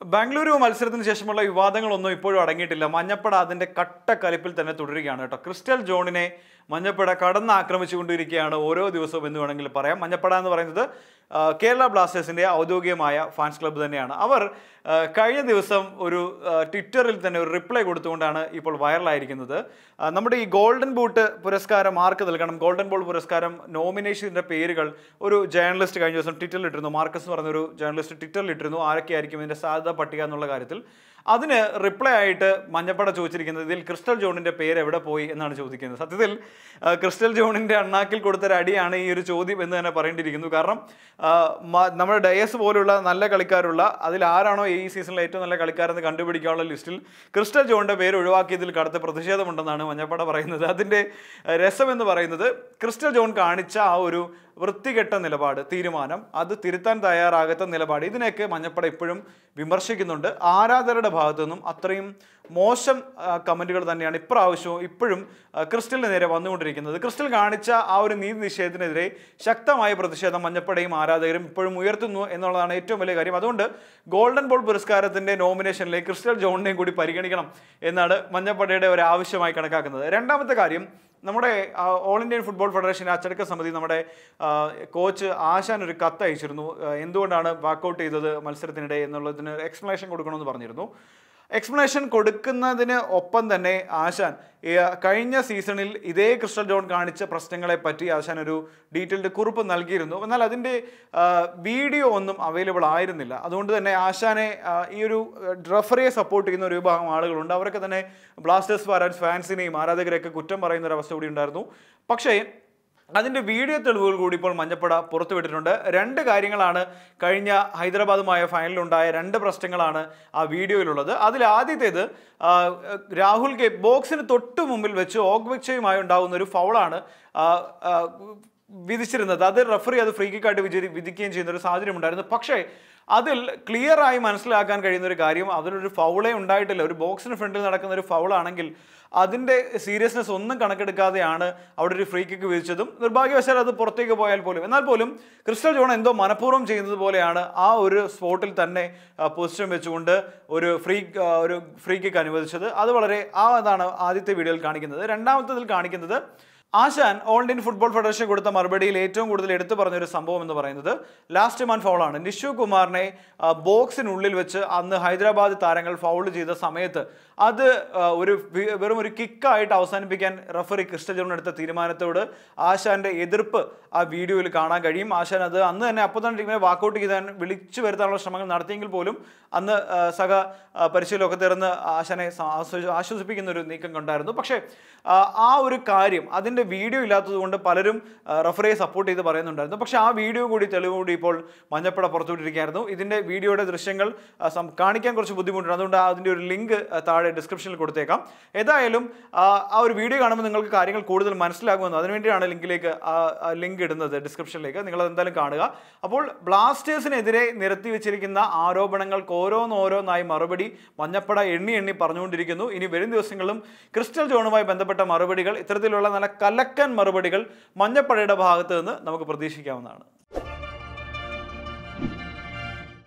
ബാംഗ്ലൂരു മത്സരത്തിന് ശേഷമുള്ള വിവാദങ്ങളൊന്നും ഇപ്പോഴും അടങ്ങിയിട്ടില്ല മഞ്ഞപ്പട അതിന്റെ കട്ടക്കലിപ്പിൽ തന്നെ തുടരുകയാണ് കേട്ടോ ക്രിസ്റ്റൽ ജോണിനെ മഞ്ഞപ്പട കടന്ന് ആക്രമിച്ചുകൊണ്ടിരിക്കുകയാണ് ഓരോ ദിവസവും എന്ന് വേണമെങ്കിൽ പറയാം മഞ്ഞപ്പട എന്ന് പറയുന്നത് ആ, കേരള ബ്ലാസ്റ്റേഴ്സിന്റെ ഔദ്യോഗികമായ ഫാൻസ് ക്ലബ്ബ് തന്നെയാണ് അവർ ആ, കഴിഞ്ഞ ദിവസം ഒരു ആ, ട്വിറ്ററിൽ തന്നെ ഒരു റിപ്ലൈ കൊടുത്തുകൊണ്ടാണ് ഇപ്പോൾ വൈറലായിരിക്കുന്നത് ആ, നമ്മുടെ ഈ ഗോൾഡൻ ബൂട്ട് പുരസ്കാരം ആർക്ക് നൽകണം ഗോൾഡൻ ബോൾ പുരസ്കാരം നോമിനേഷൻ്റെ പേരുകൾ ഒരു ജേർണലിസ്റ്റ് കഴിഞ്ഞ ദിവസം ട്വിറ്ററിൽ ഇട്ടിരുന്നു മാർക്കസ് എന്ന് പറഞ്ഞൊരു ജേർണലിസ്റ്റ് ട്വിറ്ററിൽ ഇട്ടിരുന്നു ആരൊക്കെയായിരിക്കും ഇതിന്റെ സാധ്യത പട്ടിക എന്നുള്ള കാര്യത്തിൽ അതിന് റിപ്ലൈ ആയിട്ട് മഞ്ഞപ്പട ചോദിച്ചിരിക്കുന്നത് ഇതിൽ ക്രിസ്റ്റൽ ജോണിന്റെ പേര് എവിടെ പോയി എന്നാണ് ചോദിക്കുന്നത് സത്യത്തിൽ ആ, ക്രിസ്റ്റൽ ജോണിന്റെ അണ്ണാക്കിൽ കൊടുത്തൊരു അടിയാണ് ഈ ഒരു ചോദ്യം എന്ന് തന്നെ പറയേണ്ടിയിരിക്കുന്നു കാരണം ആ, മ- നമ്മുടെ ഡയസ് പോലുള്ള നല്ല കളിക്കാരുള്ള അതിൽ ആരാണോ ഈ സീസണിലെ ഏറ്റവും നല്ല കളിക്കാരെന്ന് കണ്ടുപിടിക്കാനുള്ള ലിസ്റ്റിൽ ക്രിസ്റ്റൽ ജോണിന്റെ പേര് ഒഴിവാക്കിയതിൽ കടുത്ത പ്രതിഷേധമുണ്ടെന്നാണ് മഞ്ഞപ്പട പറയുന്നത് അതിന്റെ ആ, രസം എന്ന് പറയുന്നത് ക്രിസ്റ്റൽ ജോൺ കാണിച്ച ആ ഒരു വൃത്തികെട്ട നിലപാട് തീരുമാനം അത് തിരുത്താൻ തയ്യാറാകാത്ത നിലപാട് ഇതിനെയൊക്കെ മഞ്ഞപ്പട ഇപ്പോഴും വിമർശിക്കുന്നുണ്ട് ആരാധകരുടെ ഭാഗത്തു നിന്നും അത്രയും മോശം കമൻറ്റുകൾ തന്നെയാണ് ഇപ്രാവശ്യവും ഇപ്പോഴും ആ, ക്രിസ്റ്റലിന് നേരെ വന്നുകൊണ്ടിരിക്കുന്നത് ക്രിസ്റ്റൽ കാണിച്ച ആ ഒരു നീതി നിഷേധത്തിനെതിരെ ശക്തമായ പ്രതിഷേധം മഞ്ഞപ്പടയും ആരാധകരും ഇപ്പോഴും ഉയർത്തുന്നു എന്നുള്ളതാണ് ഏറ്റവും വലിയ കാര്യം അതുകൊണ്ട് ഗോൾഡൻ ബോൾ പുരസ്കാരത്തിന്റെ നോമിനേഷനിലേക്ക് ക്രിസ്റ്റൽ ജോണിനെയും കൂടി പരിഗണിക്കണം എന്നാണ് മഞ്ഞപ്പടയുടെ ഒരു ആവശ്യമായി കണക്കാക്കുന്നത് രണ്ടാമത്തെ കാര്യം നമ്മുടെ ആ, ഓൾ ഇന്ത്യൻ ഫുട്ബോൾ ഫെഡറേഷൻ അച്ചടക്ക സമിതി നമ്മുടെ ആ, കോച്ച് ആശാൻ ഒരു കത്ത് അയച്ചിരുന്നു ആ, എന്തുകൊണ്ടാണ് വാക്കൗട്ട് ചെയ്തത് മത്സരത്തിനിടെ എന്നുള്ളതിന് എക്സ്പ്ലനേഷൻ കൊടുക്കണമെന്ന് പറഞ്ഞിരുന്നു എക്സ്പ്ലനേഷൻ കൊടുക്കുന്നതിന് ഒപ്പം തന്നെ ആശാൻ ഈ, ആ, കഴിഞ്ഞ സീസണിൽ ഇതേ ക്രിസ്റ്റൽ ജോൺ കാണിച്ച പ്രശ്നങ്ങളെ പറ്റി ആശാൻ ഒരു ഡീറ്റെയിൽഡ് കുറിപ്പ് നൽകിയിരുന്നു എന്നാൽ അതിൻ്റെ ആ, വീഡിയോ ഒന്നും അവൈലബിൾ ആയിരുന്നില്ല അതുകൊണ്ട് തന്നെ ആശാനെ ആ, ഈ ഒരു റഫറിയെ സപ്പോർട്ട് ചെയ്യുന്ന ഒരു വിഭാഗം ആളുകളുണ്ട് അവരൊക്കെ തന്നെ ബ്ലാസ്റ്റേഴ്സ് ഫാൻസ് ഫാൻസിനെയും ആരാധകരെയൊക്കെ കുറ്റം പറയുന്ന ഒരു അവസ്ഥ കൂടി ഉണ്ടായിരുന്നു പക്ഷേ അതിന്റെ വീഡിയോ തെളിവുകൾ കൂടി ഇപ്പോൾ മഞ്ഞപ്പട പുറത്തുവിട്ടിട്ടുണ്ട് രണ്ട് കാര്യങ്ങളാണ് കഴിഞ്ഞ ഹൈദരാബാദുമായ ഫൈനലിലുണ്ടായ രണ്ട് പ്രശ്നങ്ങളാണ് ആ വീഡിയോയിലുള്ളത് അതിൽ ആദ്യത്തേത് ആ, രാഹുൽ കെ ബോക്സിന് തൊട്ടു മുമ്പിൽ വെച്ച് ഓഗ്വെച്ചയുമായി ഉണ്ടാകുന്ന ഒരു ഫൗളാണ് ആ, ആ, വിധിച്ചിരുന്നത് അത് റഫറി അത് ഫ്രീ കിക്കായിട്ട് വിജയി വിധിക്കുകയും ചെയ്യുന്ന ഒരു സാഹചര്യം ഉണ്ടായിരുന്നു പക്ഷേ അതിൽ ക്ലിയർ ആയി മനസ്സിലാക്കാൻ കഴിയുന്ന ഒരു കാര്യം അതിലൊരു ഫൗളേ ഉണ്ടായിട്ടില്ല ഒരു ബോക്സിന് ഫ്രണ്ടിൽ നടക്കുന്ന ഒരു ഫൗളാണെങ്കിൽ അതിൻ്റെ സീരിയസ്നെസ് ഒന്നും കണക്കെടുക്കാതെയാണ് അവിടെ ഒരു ഫ്രീ കിക്ക് വിധിച്ചതും നിർഭാഗ്യവശാൽ അത് പുറത്തേക്ക് പോയാൽ പോലും എന്നാൽ പോലും ക്രിസ്റ്റൽ ജോൺ എന്തോ മനഃപൂർവ്വം ചെയ്യുന്നത് പോലെയാണ് ആ ഒരു സ്പോട്ടിൽ തന്നെ പൊസിഷൻ വെച്ചുകൊണ്ട് ഒരു ഫ്രീ ഒരു ഫ്രീ കിക്ക് അനുവദിച്ചത് അത് വളരെ ആ അതാണ് ആദ്യത്തെ വീഡിയോയിൽ കാണിക്കുന്നത് രണ്ടാമത്തതിൽ കാണിക്കുന്നത് ആശാൻ ഓൾ ഇന്ത്യൻ ഫുട്ബോൾ ഫെഡറേഷൻ കൊടുത്ത മറുപടിയിൽ ഏറ്റവും കൂടുതൽ എടുത്തു പറഞ്ഞ ഒരു സംഭവം എന്ന് പറയുന്നത് ലാസ്റ്റ് മാൻ ഫൗളാണ് നിഷു കുമാറിനെ ആ, ബോക്സിനുള്ളിൽ വെച്ച് അന്ന് ഹൈദരാബാദ് താരങ്ങൾ ഫൗൾ ചെയ്ത സമയത്ത് അത് ആ, ഒരു വി- വെറും ഒരു കിക്കായിട്ട് അവസാനിപ്പിക്കാൻ റഫറി ക്രിസ്റ്റൽ ജോൺ എടുത്ത തീരുമാനത്തോട് ആശാന്റെ എതിർപ്പ് ആ വീഡിയോയിൽ കാണാൻ കഴിയും ആശാൻ അത് അന്ന് തന്നെ അപ്പോൾ തന്നെ ടീമിനെ വാക്കൗട്ട് ചെയ്താൻ വിളിച്ചു വരുത്താനുള്ള ശ്രമങ്ങൾ നടത്തിയെങ്കിൽ പോലും അന്ന് ആ, സഹ ആ, പരിശീലനമൊക്കെ തീർന്ന് ആശാനെ സ- ആശ്വ- ആശ്വസിപ്പിക്കുന്ന ഒരു നീക്കം കണ്ടായിരുന്നു പക്ഷേ ആ, ആ ഒരു കാര്യം അതിൻ്റെ വീഡിയോ ഇല്ലാത്തത് കൊണ്ട് പലരും ആ, റഫറിയെ സപ്പോർട്ട് ചെയ്ത് പറയുന്നുണ്ടായിരുന്നു പക്ഷേ ആ വീഡിയോ കൂടി തെളിവ് കൂടി ഇപ്പോൾ മഞ്ഞപ്പട പുറത്തുവിട്ടിരിക്കുകയായിരുന്നു ഇതിൻ്റെ വീഡിയോയുടെ ദൃശ്യങ്ങൾ ആ, സം- കാണിക്കാൻ കുറച്ച് ബുദ്ധിമുട്ടുണ്ട് അതുകൊണ്ട് അതിൻ്റെ ഒരു ലിങ്ക് താഴെ ഡിസ്ക്രിപ്ഷനിൽ കൊടുത്തേക്കാം ഏതായാലും ആ ആ ഒരു വീഡിയോ കാണുമ്പോൾ നിങ്ങൾക്ക് കാര്യങ്ങൾ കൂടുതൽ മനസ്സിലാകുമെന്ന് അതിനുവേണ്ടിയാണ് ലിങ്കിലേക്ക് ആ ലിങ്ക് ഇടുന്നത് ഡിസ്ക്രിപ്ഷനിലേക്ക് നിങ്ങൾ എന്തായാലും കാണുക അപ്പോൾ ബ്ലാസ്റ്റേഴ്സിനെതിരെ നിരത്തി വെച്ചിരിക്കുന്ന ആരോപണങ്ങൾക്ക് ഓരോന്നോരോന്നായി മറുപടി മഞ്ഞപ്പട എണ്ണി എണ്ണി പറഞ്ഞുകൊണ്ടിരിക്കുന്നു ഇനി വരും ദിവസങ്ങളിലും ക്രിസ്റ്റൽ ജോണുമായി ബന്ധപ്പെട്ട മറുപടികൾ ഇത്തരത്തിലുള്ള നല്ല കലക്കൻ മറുപടികൾ മഞ്ഞപ്പടയുടെ ഭാഗത്ത് നിന്ന് നമുക്ക് പ്രതീക്ഷിക്കാവുന്നതാണ്